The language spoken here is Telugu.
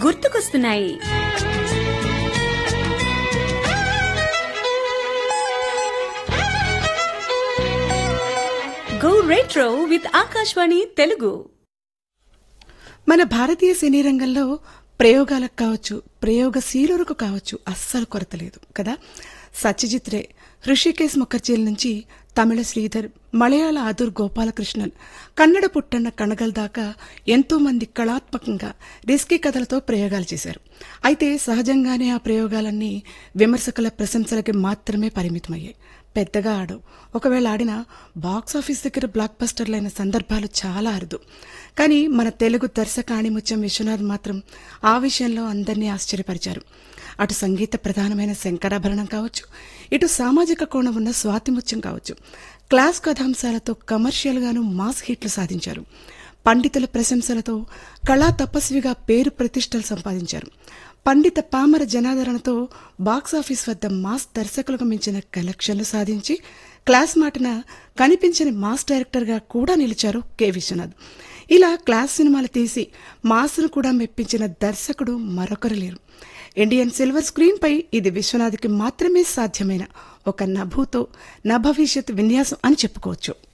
గుర్తుకొస్తున్నాయి go retro with Akashvani Telugu మన భారతీయ సినీ రంగంలో ప్రయోగాలకు కావచ్చు ప్రయోగశీలులకు కావచ్చు అస్సలు కొరత లేదు కదా సత్యజిత్ రే హృషికేశ్ ముఖర్జీల నుంచి తమిళ శ్రీధర్ మలయాళ ఆదుర్ గోపాలకృష్ణన్ కన్నడ పుట్టన్న కణగల్ దాకా ఎంతో మంది కళాత్మకంగా రిస్కీ కథలతో ప్రయోగాలు చేశారు అయితే సహజంగానే ఆ ప్రయోగాలన్నీ విమర్శకుల ప్రశంసలకి మాత్రమే పరిమితమయ్యాయి పెద్దగా ఆడవు ఒకవేళ ఆడినా బాక్స్ ఆఫీస్ దగ్గర బ్లాక్ బస్టర్లైన సందర్భాలు చాలా అరుదు కానీ మన తెలుగు దర్శకాణి ముత్యం విశ్వనాథ్ మాత్రం ఆ విషయంలో అందరినీ ఆశ్చర్యపరిచారు అటు సంగీత ప్రధానమైన శంకరాభరణం కావచ్చు ఇటు సామాజిక కోణం ఉన్న స్వాతిముత్యం కావచ్చు క్లాస్ కథాంశాలతో కమర్షియల్గాను మాస్ హిట్లు సాధించారు పండితుల ప్రశంసలతో కళా తపస్విగా పేరు ప్రతిష్టలు సంపాదించారు పండిత పామర జనాదరణతో బాక్సాఫీస్ వద్ద మాస్ దర్శకులకు మించిన కలెక్షన్లు సాధించి క్లాస్ మాటన కనిపించని మాస్ డైరెక్టర్గా కూడా నిలిచారు కె విశ్వనాథ్ ఇలా క్లాస్ సినిమాలు తీసి మాస్ను కూడా మెప్పించిన దర్శకుడు మరొకరు లేరు ఇండియన్ సిల్వర్ స్క్రీన్ పై ఇది విశ్వనాథ్కి మాత్రమే సాధ్యమైన ఒక నభూతో నభవిష్యత్ విన్యాసం అని చెప్పుకోవచ్చు